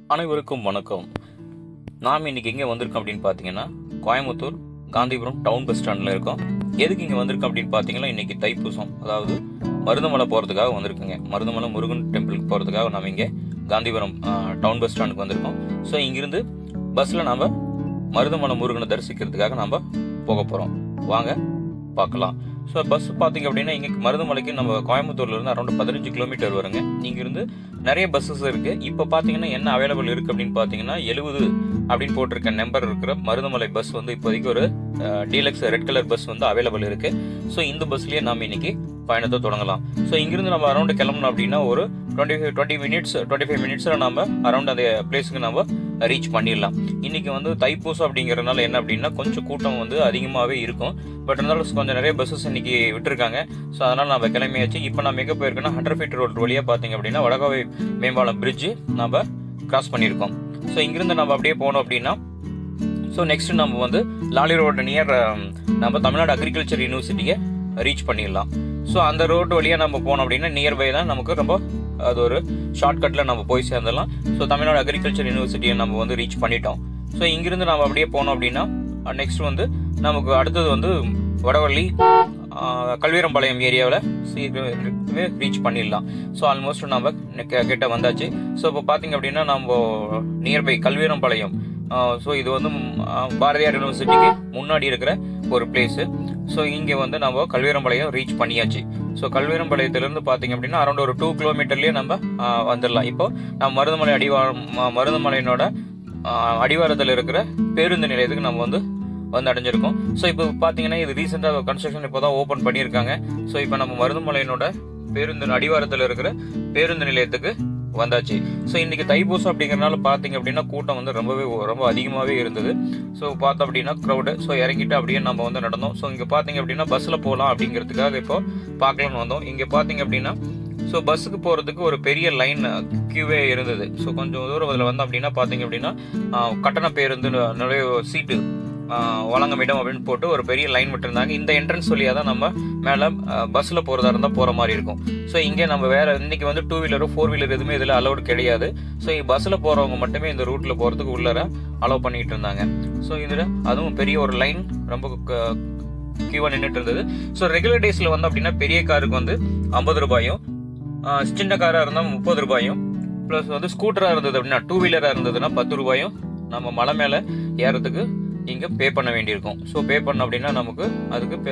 அனைவருக்கும் வணக்கம் நாம் இன்னைக்கு எங்கே வந்திருக்கோம் அப்படின்னு பார்த்தீங்கன்னா கோயம்புத்தூர் காந்திபுரம் டவுன் பஸ் ஸ்டாண்டில் இருக்கோம் எதுக்கு இங்கே வந்திருக்கோம் அப்படின்னு பார்த்தீங்கன்னா இன்னைக்கு தைப்பூசம் அதாவது மருதமலை போகிறதுக்காக வந்திருக்குங்க மருதமலை முருகன் டெம்பிளுக்கு போகிறதுக்காக நம்ம இங்கே காந்திபுரம் டவுன் பஸ் ஸ்டாண்டுக்கு வந்திருக்கோம் ஸோ இங்கிருந்து பஸ்ஸில் நாம் மருதமலை முருகனை தரிசிக்கிறதுக்காக நாம் போக போகிறோம் வாங்க பார்க்கலாம் ஸோ பஸ் பார்த்தீங்க அப்படின்னா இங்கே மருதமலைக்கு நம்ம கோயம்புத்தூர்ல இருந்து அரௌண்ட் பதினஞ்சு கிலோமீட்டர் வருங்க இங்கிருந்து நிறைய பஸ்ஸஸ் இருக்கு இப்போ பார்த்தீங்கன்னா என்ன அவைலபிள் இருக்கு அப்படின்னு பார்த்தீங்கன்னா எழுபது அப்படின்னு போட்டிருக்க நம்பர் இருக்கிற மருதமலை பஸ் வந்து இப்போதைக்கு ஒரு டீலக்ஸ் ரெட் கலர் பஸ் வந்து அவைலபிள் இருக்கு ஸோ இந்த பஸ்லயே நாம இன்னைக்கு பயணத்தை தொடங்கலாம் ஸோ இங்கிருந்து நம்ம அரௌண்ட் கிளம்பணும் அப்படின்னா ஒரு twenty five twenty minutes twenty five மினிட்ஸில் நம்ம அரௌண்ட் அந்த பிளேஸுக்கு நம்ம ரீச் பண்ணிடலாம் இன்னைக்கு வந்து தைப்பூசம் அப்படிங்கறதுனால என்ன அப்படின்னா கொஞ்சம் கூட்டம் வந்து அதிகமாகவே இருக்கும் பட் இருந்தாலும் கொஞ்சம் நிறைய பஸ்ஸஸ் இன்னைக்கு விட்டுருக்காங்க ஸோ அதனால நம்ம கிளம்பியாச்சு இப்போ நம்ம எங்கே போயிருக்கோம்னா ஹண்ட்ரட் ஃபீட் ரோட் வழியாக பார்த்தீங்க அப்படின்னா வடகாவை மேம்பாலம் பிரிட்ஜ் நம்ம கிராஸ் பண்ணியிருக்கோம் ஸோ இங்கிருந்து நம்ம அப்படியே போனோம் அப்படின்னா ஸோ நெக்ஸ்ட் நம்ம வந்து லாலி ரோடு நியர் நம்ம தமிழ்நாடு அக்ரிகல்ச்சர் யூனிவர்சிட்டியை ரீச் பண்ணிடலாம் ஸோ அந்த ரோடு வழியாக நம்ம போனோம் அப்படின்னா நியர்பை தான் நமக்கு ரொம்ப அது ஒரு ஷார்ட்கட்டில் நம்ம போய் சேர்ந்துடலாம் ஸோ தமிழ்நாடு அக்ரிகல்ச்சர் யூனிவர்சிட்டியை நம்ம வந்து ரீச் பண்ணிட்டோம் ஸோ இங்கிருந்து நம்ம அப்படியே போனோம் அப்படின்னா நெக்ஸ்ட் வந்து நமக்கு அடுத்தது வந்து வடவள்ளி ஆஹ், கல்வீரம்பாளையம் ஏரியாவில் சீக்கிரமே ரீச் பண்ணிடலாம் ஸோ ஆல்மோஸ்ட் நம்ம கி- கிட்ட வந்தாச்சு ஸோ இப்போ பார்த்தீங்க அப்படின்னா நம்ம நியர்பை கல்வீரம்பாளையம் ஸோ இது வந்து ம், ஆஹ், பாரதியார் யூனிவர்சிட்டிக்கு முன்னாடி இருக்கிற ஒரு பிளேஸு ஸோ இங்கே வந்து நம்ம கல்வீரம்பாளையம் ரீச் பண்ணியாச்சு ஸோ கல்வீரம்பாளையத்திலிருந்து பார்த்தீங்க அப்படின்னா அரௌண்ட் ஒரு டூ கிலோமீட்டர்லேயே நம்ம ஆஹ், வந்துடலாம் இப்போ நம்ம மருதமலை அடிவாரம் ம- மருதமலையினோட ஆஹ், அடிவாரத்தில் இருக்கிற பேருந்து நிலையத்துக்கு நம்ம வந்து வந்து அடைஞ்சிருக்கோம் ஸோ இப்போ பார்த்தீங்கன்னா இது ரீசெண்டாக கன்ஸ்ட்ரக்ஷன் இப்போ தான் ஓப்பன் பண்ணியிருக்காங்க ஸோ இப்போ நம்ம மருதமலையினோட பேருந்து அடிவாரத்தில் இருக்கிற பேருந்து நிலையத்துக்கு வந்தாச்சு ஸோ இன்னைக்கு தைப்பூசம் அப்படிங்கறதுனால பார்த்தீங்க அப்படின்னா கூட்டம் வந்து ரொம்பவே ரொம்ப அதிகமாகவே இருந்தது ஸோ பார்த்தோம் அப்படின்னா க்ரௌடு ஸோ இறங்கிட்டு அப்படியே நம்ம வந்து நடந்தோம் ஸோ இங்கே பார்த்தீங்க அப்படின்னா பஸ்ஸில் போகலாம் அப்படிங்கிறதுக்காக இப்போ பார்க்கலாம்னு வந்தோம் இங்கே பார்த்தீங்க அப்படின்னா ஸோ பஸ்ஸுக்கு போகிறதுக்கு ஒரு பெரிய லைன் கியூவே இருந்தது ஸோ கொஞ்சம் தூரம் அதில் வந்து அப்படின்னா பார்த்தீங்க அப்படின்னா ஆஹ், கட்டண பேருந்து நிறைய சீட்டு வழங்கும் இடம் அப்படின்னு போட்டு ஒரு பெரிய லைன் விட்டுருந்தாங்க இந்த என்ட்ரன்ஸ் வழியாக தான் நம்ம மேலே பஸ்ஸில் போகிறதா இருந்தால் போகிற மாதிரி இருக்கும் ஸோ இங்கே நம்ம வேற இன்னைக்கு வந்து டூ வீலரும் ஃபோர் வீலர் எதுவுமே இதில் அலௌட் கிடையாது ஸோ பஸ்ஸில் போகிறவங்க மட்டுமே இந்த ரூட்டில் போகிறதுக்கு உள்ளர அலோவ் பண்ணிட்டு இருந்தாங்க ஸோ இதில் அதுவும் பெரிய ஒரு லைன் ரொம்ப கியூவாக நின்றுட்டு இருந்தது ஸோ ரெகுலர் டேஸில் வந்து அப்படின்னா பெரிய காருக்கு வந்து ஐம்பது ரூபாயும் ஆஹ் சின்ன காராக இருந்தால் முப்பது ரூபாயும் ப்ளஸ் வந்து ஸ்கூட்டராக இருந்தது அப்படின்னா டூ வீலராக இருந்ததுன்னா பத்து ரூபாயும் நம்ம மலை மேலே ஏறதுக்கு இங்கே பே பண்ண வேண்டியிருக்கும் ஸோ பே பண்ண அப்படின்னா நமக்கு அதுக்கு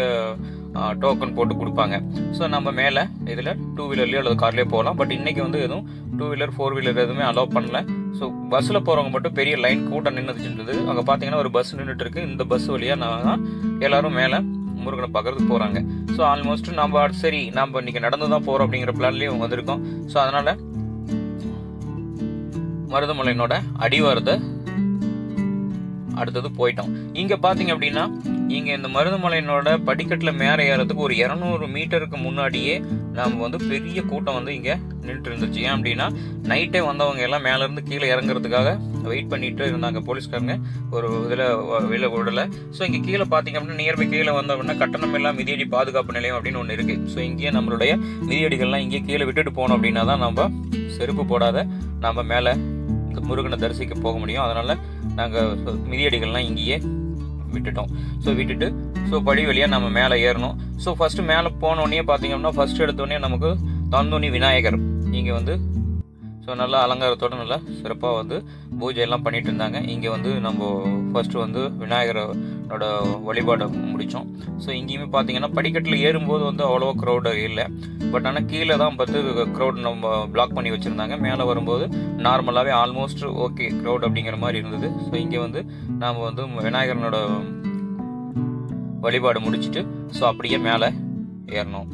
டோக்கன் போட்டு கொடுப்பாங்க ஸோ நம்ம மேலே இதில் டூ வீலர்லேயோ அல்லது கார்லேயோ போகலாம் பட் இன்னைக்கு வந்து எதுவும் டூ வீலர் ஃபோர் வீலர் எதுவுமே அலோவ் பண்ணல ஸோ பஸ்ஸில் போகிறவங்க மட்டும் பெரிய லைன் கூட்டம் நின்றுச்சுன்றது அங்கே பார்த்தீங்கன்னா ஒரு பஸ் நின்றுட்டு இருக்கு இந்த பஸ் வழியாக நான் எல்லாரும் மேலே முருகனை பார்க்கறதுக்கு போகிறாங்க ஸோ ஆல்மோஸ்ட் நம்ம சரி நம்ம இன்னைக்கு நடந்து தான் போகிறோம் அப்படிங்கிற பிளான்லேயும் வந்திருக்கோம் ஸோ அதனால் மருதமலையினோட அடிவாரத்தை அடுத்தது போயிட்டோம் இங்க பாத்தீங்க அப்படின்னா இங்க இந்த மருதமலையினோட படிக்கட்டுல மேல ஏறதுக்கு ஒரு 200 மீட்டருக்கு முன்னாடியே நம்ம வந்து பெரிய கூட்டம் வந்து இங்க நின்றுட்டு இருந்துச்சு ஏன் அப்படின்னா நைட்டே வந்தவங்க எல்லாம் மேல இருந்து கீழே இறங்குறதுக்காக வெயிட் பண்ணிட்டு இருந்தாங்க போலீஸ்காரங்க ஒரு இதுல வ- வெளில விடல ஸோ இங்க கீழே பாத்தீங்க அப்படின்னா நியர்பை கீழே வந்த அப்படின்னா கட்டணம் எல்லாம் மிதியடி பாதுகாப்பு நிலையம் அப்படின்னு ஒன்று இருக்கு ஸோ இங்கேயே நம்மளுடைய மிதியடிகள்லாம் இங்கேயே கீழே விட்டுட்டு போனோம் அப்படின்னா தான் நம்ம செருப்பு போடாத நம்ம மேலே இந்த முருகனை தரிசிக்க போக முடியும் அதனால நாங்கள் மிதியடிகள்லாம் இங்கேயே விட்டுட்டோம் ஸோ விட்டுட்டு ஸோ படி வழியாக நம்ம மேலே ஏறணும் ஸோ ஃபஸ்ட்டு மேலே போனோடனே பார்த்தீங்கன்னா ஃபர்ஸ்ட் எடுத்தோடனே நமக்கு தந்தோணி விநாயகர் இங்கே வந்து ஸோ நல்லா அலங்காரத்தோட நல்லா சிறப்பாக வந்து பூஜை எல்லாம் பண்ணிட்டு இருந்தாங்க இங்கே வந்து நம்ம ஃபர்ஸ்ட் வந்து விநாயகரோட வழிபாடை முடித்தோம் ஸோ இங்கேயுமே பார்த்தீங்கன்னா படிக்கட்டில் ஏறும்போது வந்து அவ்வளோவா க்ரௌடு இல்லை பட் ஆனால் கீழே தான் பார்த்து க்ரௌட் நம்ம பிளாக் பண்ணி வச்சுருந்தாங்க மேலே வரும்போது நார்மலாகவே ஆல்மோஸ்ட் ஓகே க்ரௌட் அப்படிங்கிற மாதிரி இருந்தது ஸோ இங்கே வந்து நாம் வந்து விநாயகரனோட வழிபாடு முடிச்சுட்டு ஸோ அப்படியே மேலே ஏறணும்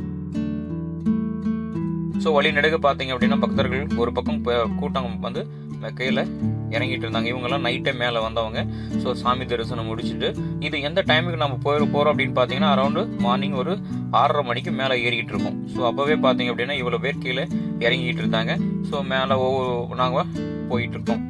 ஸோ வழி நெடுக பார்த்தீங்க அப்படின்னா பக்தர்கள் ஒரு பக்கம் ப- கூட்டம் வந்து கீழே இறங்கிட்டு இருந்தாங்க இவங்கெல்லாம் நைட்டே மேலே வந்தவங்க ஸோ சாமி தரிசனம் முடிச்சுட்டு இது எந்த டைமுக்கு நம்ம போய் போகிறோம் அப்படின்னு பார்த்தீங்கன்னா அரௌண்டு மார்னிங் ஒரு ஆறரை மணிக்கு மேலே ஏறிக்கிட்டு இருக்கோம் ஸோ அப்போவே பார்த்தீங்க அப்படின்னா இவ்வளோ பேர் கீழே இறங்கிட்டு இருந்தாங்க ஸோ மேலே ஒவ்வொரு நாங்கள் போயிட்டு இருக்கோம்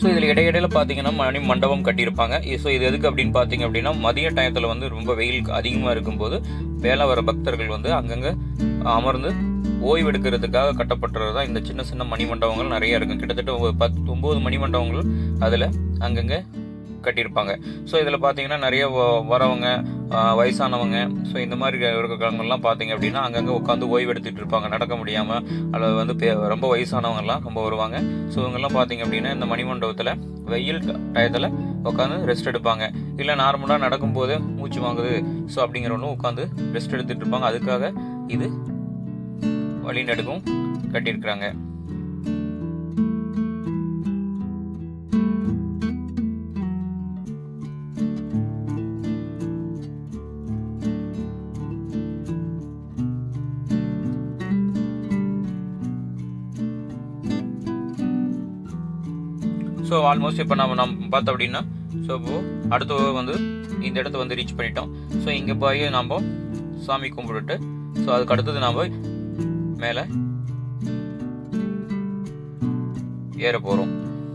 ஸோ இதில் இடையிடையில பார்த்தீங்கன்னா மணி மண்டபம் கட்டியிருப்பாங்க ஸோ இது எதுக்கு அப்படின்னு பார்த்தீங்க அப்படின்னா மதிய டயத்தில் வந்து ரொம்ப வெயில் அதிகமாக இருக்கும்போது வேலை வர பக்தர்கள் வந்து அங்கங்கே அமர்ந்து ஓய்வு எடுக்கிறதுக்காக கட்டப்பட்டுறது தான் இந்த சின்ன சின்ன மணி மண்டபங்கள் நிறைய இருக்கும் கிட்டத்தட்ட ஒரு பத்து ஒம்பது மணி மண்டபங்கள் அதில் அங்கங்கே கட்டியிருப்பாங்க ஸோ இதில் பார்த்தீங்கன்னா நிறைய வ- வரவங்க ஆஹ், வயசானவங்க ஸோ இந்த மாதிரி இருக்கிறவங்கலாம் பார்த்தீங்க அப்படின்னா அங்கங்கே உட்காந்து ஓய்வு எடுத்துட்டு இருப்பாங்க நடக்க முடியாமல் அல்லது வந்து பே- ரொம்ப வயசானவங்கலாம் ரொம்ப வருவாங்க ஸோ இவங்கெல்லாம் பார்த்தீங்க அப்படின்னா இந்த மணிமண்டபத்தில் வெயில் டயத்தில் உட்காந்து ரெஸ்ட் எடுப்பாங்க இல்லை நார்மலாக நடக்கும்போது மூச்சு வாங்குது ஸோ அப்படிங்கிறவங்களும் உட்காந்து ரெஸ்ட் எடுத்துட்டு இருப்பாங்க அதுக்காக இது வழிநடுக்கும் கட்டியிருக்கிறாங்க ஸோ ஆல்மோஸ்ட் இப்போ நம்ம நம்ம பார்த்தோம் அப்படின்னா ஸோ இப்போ அடுத்து வந்து இந்த இடத்த வந்து ரீச் பண்ணிட்டோம் ஸோ இங்கே போய் நாம் சாமி கும்பிட்டுட்டு ஸோ அதுக்கு அடுத்தது நாம் மேலே ஏற போகிறோம்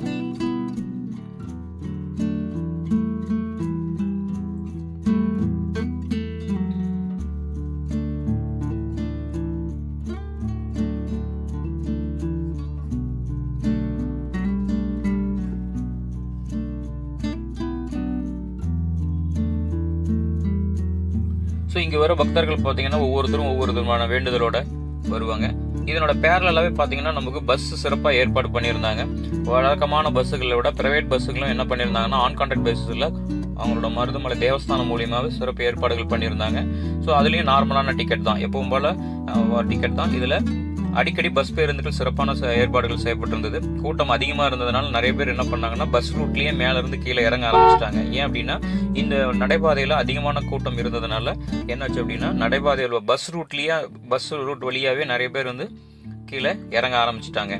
ஸோ இங்கே வர பக்தர்கள் பார்த்தீங்கன்னா ஒவ்வொருத்தரும் ஒவ்வொரு விதமான வேண்டுதலோட வருவாங்க இதனோட பேரலாவே பார்த்தீங்கன்னா நமக்கு பஸ் சிறப்பாக ஏற்பாடு பண்ணியிருந்தாங்க வழக்கமான பஸ்ஸுகளை விட பிரைவேட் பஸ்ஸுகளும் என்ன பண்ணியிருந்தாங்கன்னா ஆன் கான்ட்ராக்ட் பேசிஸில் அவங்களோட மருதமலை தேவஸ்தானம் மூலியமாகவே சிறப்பு ஏற்பாடுகள் பண்ணியிருந்தாங்க ஸோ அதுலேயும் நார்மலான டிக்கெட் தான் எப்பவும் போல டிக்கெட் தான் இதில் அடிக்கடி பஸ் பேருந்துகள் சிறப்பான ச- ஏற்பாடுகள் செய்யப்பட்டிருந்தது கூட்டம் அதிகமாக இருந்ததுனால நிறைய பேர் என்ன பண்ணாங்கன்னா பஸ் ரூட்லயே மேல இருந்து கீழே இறங்க ஆரம்பிச்சிட்டாங்க ஏன் அப்படின்னா இந்த நடைபாதையில அதிகமான கூட்டம் இருந்ததுனால என்னாச்சு அப்படின்னா நடைபாதையில் பஸ் ரூட்லயே பஸ் ரூட் வழியாவே நிறைய பேர் வந்து கீழே இறங்க ஆரம்பிச்சிட்டாங்க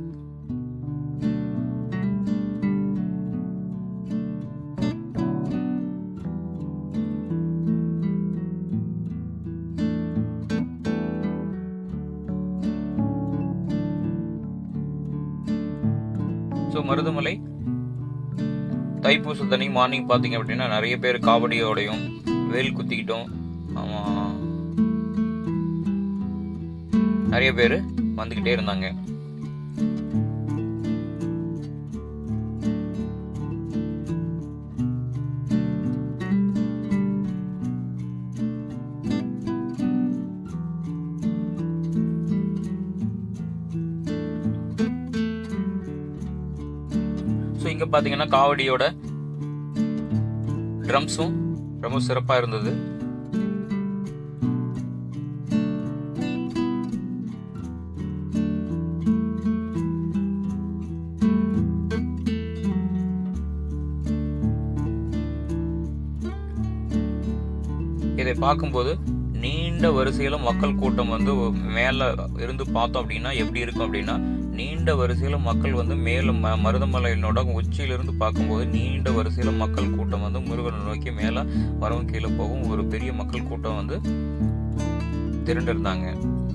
ஸோ மருதமலை தைப்பூச தனி மார்னிங் பார்த்தீங்க அப்படின்னா நிறைய பேர் காவடியோடையும் வேல் குத்திக்கிட்டும் ஆமா, நிறைய பேர் வந்துக்கிட்டே இருந்தாங்க ஸோ இங்கே பார்த்தீங்கன்னா காவடியோட ட்ரம்ஸும் ரொம்ப சிறப்பாக இருந்தது இதை பார்க்கும்போது நீண்ட வரிசையில மக்கள் கூட்டம் வந்து மேல இருந்து பார்த்தோம் அப்படின்னா எப்படி இருக்கும் அப்படின்னா நீண்ட வரிசையில மக்கள் வந்து மேலும் ம- மருதமலையினோட உச்சியிலிருந்து பார்க்கும்போது நீண்ட வரிசையில மக்கள் கூட்டம் வந்து முருகனை நோக்கி மேல வரவும் கீழே போகும் ஒரு பெரிய மக்கள் கூட்டம் வந்து திரண்டிருந்தாங்க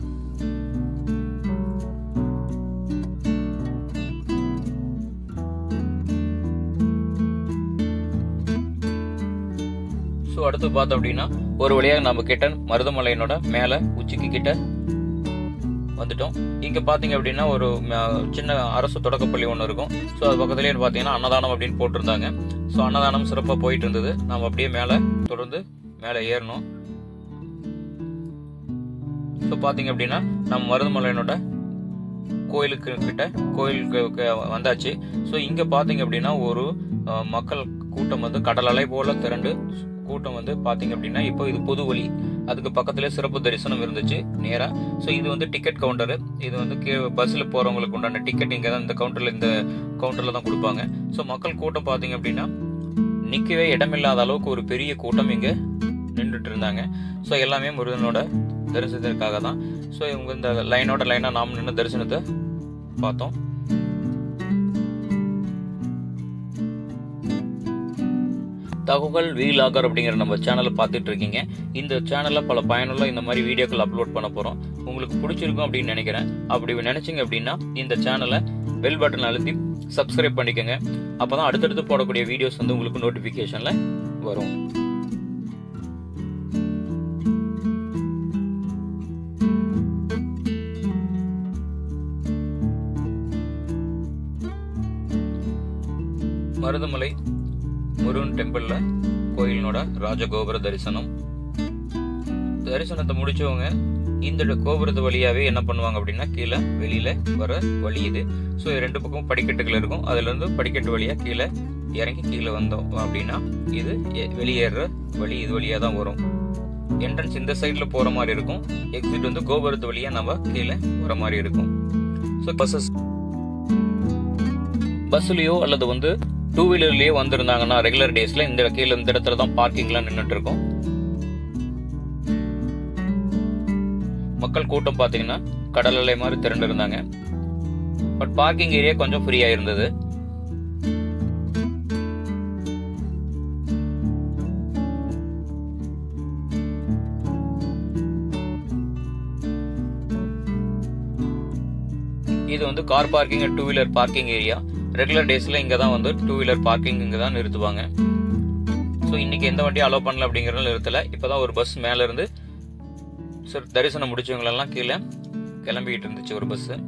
ஸோ அடுத்து பார்த்தோம் அப்படின்னா ஒரு வழியாக நம்ம கிட்ட மருதமலையினோட மேலே உச்சிக்கு கிட்ட வந்துட்டோம் இங்கே பார்த்தீங்க அப்படின்னா ஒரு ம- சின்ன அரசு தொடக்கப்பள்ளி ஒன்று இருக்கும் ஸோ அது பக்கத்துலேயே பார்த்தீங்கன்னா அன்னதானம் அப்படின்னு போட்டிருந்தாங்க ஸோ அன்னதானம் சிறப்பாக போயிட்டு இருந்தது நம்ம அப்படியே மேலே தொடர்ந்து மேலே ஏறணும் ஸோ பார்த்தீங்க அப்படின்னா நம்ம மருதமலையினோட கோயிலுக்கு கிட்ட கோயிலுக்கு க- வந்தாச்சு ஸோ இங்கே பார்த்தீங்க அப்படின்னா ஒரு அஹ், மக்கள் கூட்டம் வந்து கடல் அலை போல திரண்டு கூட்டம் வந்து பார்த்தீங்க அப்படின்னா இப்போ இது பொது வழி அதுக்கு பக்கத்துல சிறப்பு தரிசனம் இருந்துச்சு நேரா ஸோ இது வந்து டிக்கெட் கவுண்டரு இது வந்து கீழே பஸ்ஸில் போகிறவங்களுக்கு உண்டான டிக்கெட் இங்கே தான் இந்த கவுண்டரில் இந்த கவுண்டரில் தான் கொடுப்பாங்க ஸோ மக்கள் கூட்டம் பார்த்தீங்க அப்படின்னா நிற்கவே இடமில்லாத அளவுக்கு ஒரு பெரிய கூட்டம் இங்கே நின்றுட்டு இருந்தாங்க ஸோ எல்லாமே முருகனோட தரிசனத்திற்காக தான் ஸோ இவங்க இந்த லைனோட லைனாக நாம் நின்று தரிசனத்தை பார்த்தோம் தகவல் வீலாகர் அப்படிங்கிற நம்ம சேனலை பார்த்துட்டு இருக்கீங்க இந்த சேனலில் பல பயனுள்ள இந்த மாதிரி வீடியோக்கள் அப்லோட் பண்ண போகிறோம் உங்களுக்கு பிடிச்சிருக்கும் அப்படின்னு நினைக்கிறேன் அப்படி நினைச்சீங்க அப்படின்னா இந்த சேனலை பெல் பட்டன் அழுத்தி சப்ஸ்கிரைப் பண்ணிக்கோங்க அப்போ தான் அடுத்தடுத்து போடக்கூடிய வீடியோஸ் வந்து உங்களுக்கு நோட்டிஃபிகேஷனில் வரும் மருதமலை முருகன் டெம்பிள்ல கோயிலினோட ராஜகோபுர தரிசனம் தரிசனத்தை முடிச்சவங்க இந்த கோபுரத்து வழியாவே என்ன பண்ணுவாங்க அப்படின்னா கீழே வெளியில வர வழி இது ஸோ ரெண்டு பக்கம் படிக்கட்டுகள் இருக்கும் அதுல இருந்து படிக்கட்டு வழியா கீழே இறங்கி கீழே வந்தோம் அப்படின்னா இது எ- வெளியேற வழி இது வழியா தான் வரும் என்ட்ரன்ஸ் இந்த சைடில் போற மாதிரி இருக்கும் எக்ஸிட் வந்து கோபுரத்து வழியா நம்ம கீழே வர மாதிரி இருக்கும் ஸோ பஸ்ஸஸ் பஸ்லயோ அல்லது வந்து டூ வீலர்லயோ வந்திருந்தாங்கன்னா ரெகுலர் டேஸ்ல இந்த கீழே இந்த இடத்துல தான் பார்க்கிங்லாம் நின்றுட்டு இருக்கும் மக்கள் கூட்டம் பார்த்தீங்கன்னா கடல் அலை மாதிரி திரண்டு இருந்தாங்க பட் பார்க்கிங் ஏரியா கொஞ்சம் ஃப்ரீயா இருந்தது இது வந்து car parking two wheeler parking area regular டேஸ்ல இங்க தான் வந்து டூ வீலர் பார்க்கிங் இங்க தான் நிறுத்துவாங்க ஸோ இன்னைக்கு எந்த வண்டியும் அலோவ் பண்ணல அப்படிங்கறத நிறுத்தல இப்பதான் ஒரு பஸ் மேல இருந்து சார் தரிசனம் முடிச்சவங்களெல்லாம் கீழே கிளம்பிக்கிட்டு இருந்துச்சு ஒரு பஸ்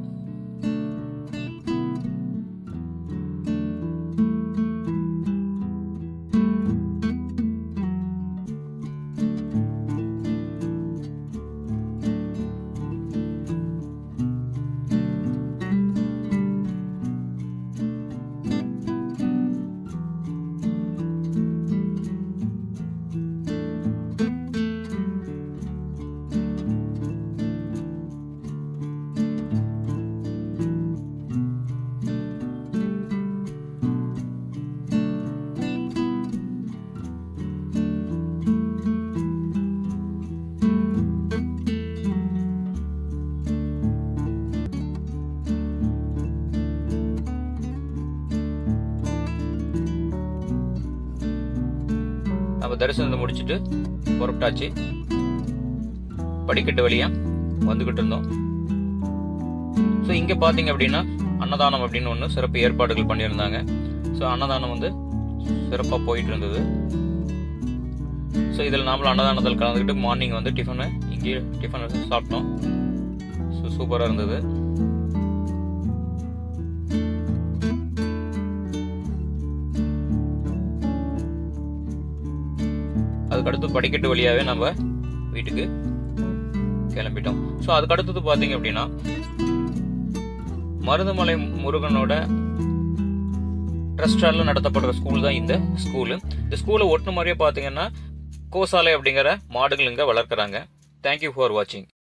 நம்ம தரிசனத்தை முடிச்சுட்டு புறப்பட்டாச்சு படிக்கட்டு வழியா வந்துகிட்டு இருந்தோம் ஸோ இங்க பாத்தீங்க அப்படின்னா அன்னதானம் அப்படின்னு ஒன்று சிறப்பு ஏற்பாடுகள் பண்ணியிருந்தாங்க ஸோ அன்னதானம் வந்து சிறப்பாக போயிட்டு இருந்தது ஸோ இதில் நாமளும் அன்னதானத்தில் கலந்துக்கிட்டு மார்னிங் வந்து டிஃபனு இங்கேயே டிஃபன் சாப்பிட்டோம் ஸோ சூப்பராக இருந்தது அதுக்கடுத்து படிக்கட்டு வழியாவே நம்ம வீட்டுக்கு கிளம்பிட்டோம் ஸோ அதுக்கு அடுத்தது பார்த்தீங்க அப்படின்னா மருதமலை முருகனோட ட்ரஸ்டால நடத்தப்படுற ஸ்கூல் தான் இந்த ஸ்கூலு இந்த ஸ்கூலை ஒட்டு மாதிரியே பார்த்தீங்கன்னா கோசாலை அப்படிங்கிற மாடுகள் இங்கே வளர்க்குறாங்க தேங்க்யூ ஃபார் வாட்சிங்